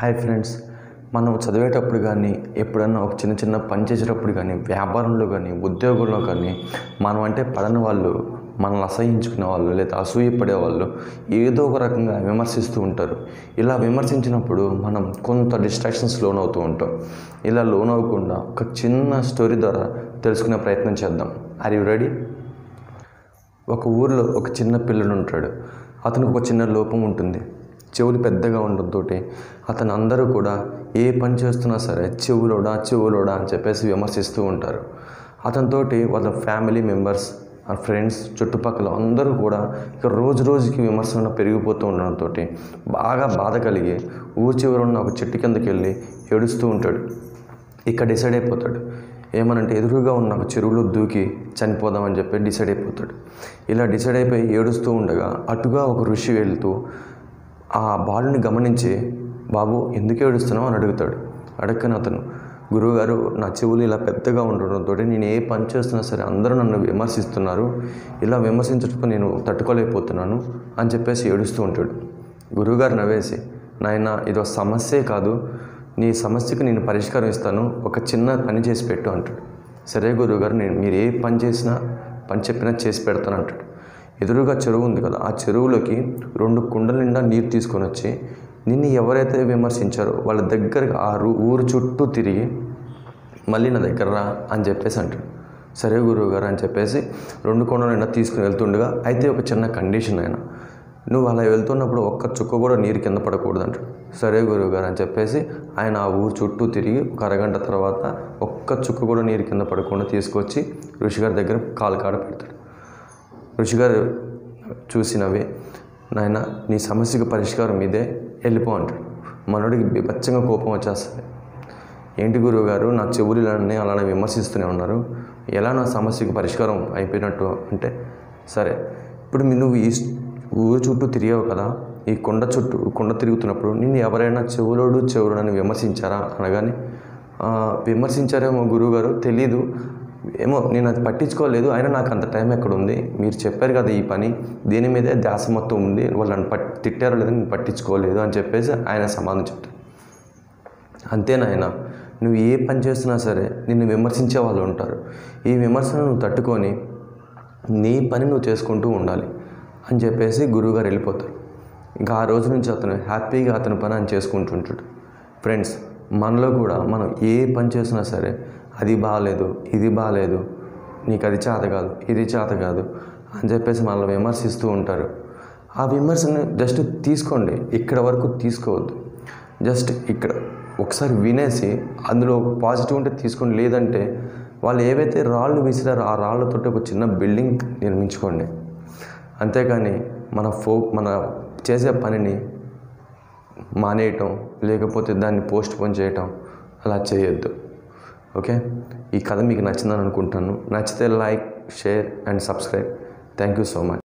hi friends మనం చదివేటప్పుడు కానీ ఎప్పుడన్నా ఒక చిన్న చిన్న పని చేసేటప్పుడు కానీ వ్యాపారంలో కానీ ఉద్యోగంలో కానీ మనం అంటే పడని వాళ్ళు మనల్ని అసహించుకునే వాళ్ళు లేదా అసూయపడే వాళ్ళు ఏదో ఒక రకంగా విమర్శిస్తూ ఉంటారు ఇలా విమర్శించినప్పుడు మనం కొంత డిస్ట్రాక్షన్స్ లోన్ అవుతూ ఉంటాం ఇలా లోన్ అవ్వకుండా ఒక చిన్న స్టోరీ ద్వారా తెలుసుకునే ప్రయత్నం చేద్దాం ఆర్ యు రెడీ ఒక ఊరిలో ఒక చిన్న పిల్లడు ఉంటాడు అతనికి ఒక చిన్న లోపం ఉంటుంది చెవులు పెద్దగా ఉండడంతో అతను అందరూ కూడా ఏ పని చేస్తున్నా సరే చెవులోడా చెవులోడా అని చెప్పేసి విమర్శిస్తూ ఉంటారు అతనితోటి వాళ్ళ ఫ్యామిలీ మెంబర్స్ ఆ ఫ్రెండ్స్ చుట్టుపక్కల అందరూ కూడా ఇక రోజు రోజుకి విమర్శలు పెరిగిపోతూ ఉండడంతో బాగా బాధ కలిగి ఊరి చివర ఉన్న ఒక చెట్టు కిందకి వెళ్ళి ఏడుస్తూ ఉంటాడు ఇక్కడ డిసైడ్ అయిపోతాడు ఏమనంటే ఎదురుగా ఉన్న ఒక చెరువులో దూకి చనిపోదామని చెప్పి డిసైడ్ అయిపోతాడు ఇలా డిసైడ్ అయిపోయి ఏడుస్తూ ఉండగా అటుగా ఒక ఋషి వెళ్తూ ఆ బాలుని గమనించి బాబు ఎందుకు ఏడుస్తున్నావు అని అడుగుతాడు అడగని అతను గురువుగారు నా చెవులు ఇలా పెద్దగా ఉండడంతో నేను ఏ పని చేస్తున్నా సరే అందరూ నన్ను విమర్శిస్తున్నారు ఇలా విమర్శించడం నేను తట్టుకోలేకపోతున్నాను అని చెప్పేసి ఏడుస్తూ ఉంటాడు గురువుగారు నవ్వేసి నాయన ఇదో సమస్యే కాదు నీ సమస్యకు నేను పరిష్కారం ఇస్తాను ఒక చిన్న పని చేసి పెట్టు అంటాడు సరే గురువుగారు నేను మీరు ఏ పని చేసినా పని చెప్పినా చేసి పెడతాను అంటాడు ఎదురుగా చెరువు ఉంది కదా ఆ చెరువులోకి రెండు కుండల నిండా నీరు తీసుకొని వచ్చి నిన్ను ఎవరైతే విమర్శించారో వాళ్ళ దగ్గర ఆ రు- ఊరు చుట్టూ తిరిగి మళ్ళీ నా దగ్గర రా అని చెప్పేసి అంటాడు సరే గురువు గారు అని చెప్పేసి రెండు కొండల నిండా తీసుకుని వెళ్తుండగా అయితే ఒక చిన్న కండిషన్ ఆయన నువ్వు అలా వెళ్తున్నప్పుడు ఒక్క చుక్క కూడా నీరు కింద పడకూడదు అంటాడు సరే గురువు గారు అని చెప్పేసి ఆయన ఆ ఊరు చుట్టూ తిరిగి ఒక అరగంట తర్వాత ఒక్క చుక్క కూడా నీరు కింద పడకుండా తీసుకొచ్చి ఋషిగారి దగ్గర కాలు కాడ పెడతాడు ఋషిగారు చూసినవి నాయన నీ సమస్యకు పరిష్కారం ఇదే వెళ్ళిపో అంటాడు మనోడికి బీభత్సంగా కోపం వచ్చేస్తుంది ఏంటి గురువు గారు నా చెవులు ఇలానే అలానే విమర్శిస్తూనే ఉన్నారు ఎలా నా సమస్యకు పరిష్కారం అయిపోయినట్టు అంటే సరే ఇప్పుడు మీ- నువ్వు ఈ స్- ఊరు చుట్టూ తిరిగావు కదా ఈ కొండ చుట్టూ కొండ తిరుగుతున్నప్పుడు నిన్ను ఎవరైనా చెవులోడు చెవుడు అని విమర్శించారా అనగానే "ఆ, విమర్శించారేమో గురువుగారు తెలీదు ఏమో నేను అది పట్టించుకోలేదు అయినా నాకు అంత టైం ఎక్కడ ఉంది మీరు చెప్పారు కదా ఈ పని దీని మీదే ధ్యాస మొత్తం ఉంది వాళ్ళు నన్ను పట్ తిట్టారో లేదో నేను పట్టించుకోలేదు అని చెప్పేసి ఆయన సమాధానం చెప్తారు అంతే నాయన నువ్వు ఏ పని చేస్తున్నా సరే నిన్ను విమర్శించే వాళ్ళు ఉంటారు ఈ విమర్శను నువ్వు తట్టుకొని నీ పని నువ్వు చేసుకుంటూ ఉండాలి అని చెప్పేసి గురువుగారు వెళ్ళిపోతారు ఇంకా ఆ రోజు నుంచి అతను హ్యాపీగా అతని పని అని చేసుకుంటుంటాడు ఫ్రెండ్స్ మనలో కూడా మనం ఏ పని చేసినా సరే అది బాగాలేదు ఇది బాగాలేదు నీకు అది చేత కాదు ఇది చేత కాదు అని చెప్పేసి మనల్ని విమర్శిస్తూ ఉంటారు ఆ విమర్శను జస్ట్ తీసుకోండి ఇక్కడ వరకు తీసుకోవద్దు జస్ట్ ఇక్కడ ఒకసారి వినేసి అందులో పాజిటివ్ ఉంటే తీసుకోండి లేదంటే వాళ్ళు ఏవైతే రాళ్ళు విసిరారో ఆ రాళ్ళతో ఒక చిన్న బిల్డింగ్ నిర్మించుకోండి అంతేకాని మన ఫో మన చేసే పనిని మానేయటం లేకపోతే దాన్ని పోస్ట్ పోన్ చేయటం అలా చేయొద్దు ఓకే ఈ కథ మీకు నచ్చిందని అనుకుంటాను నచ్చితే like share and subscribe thank you so much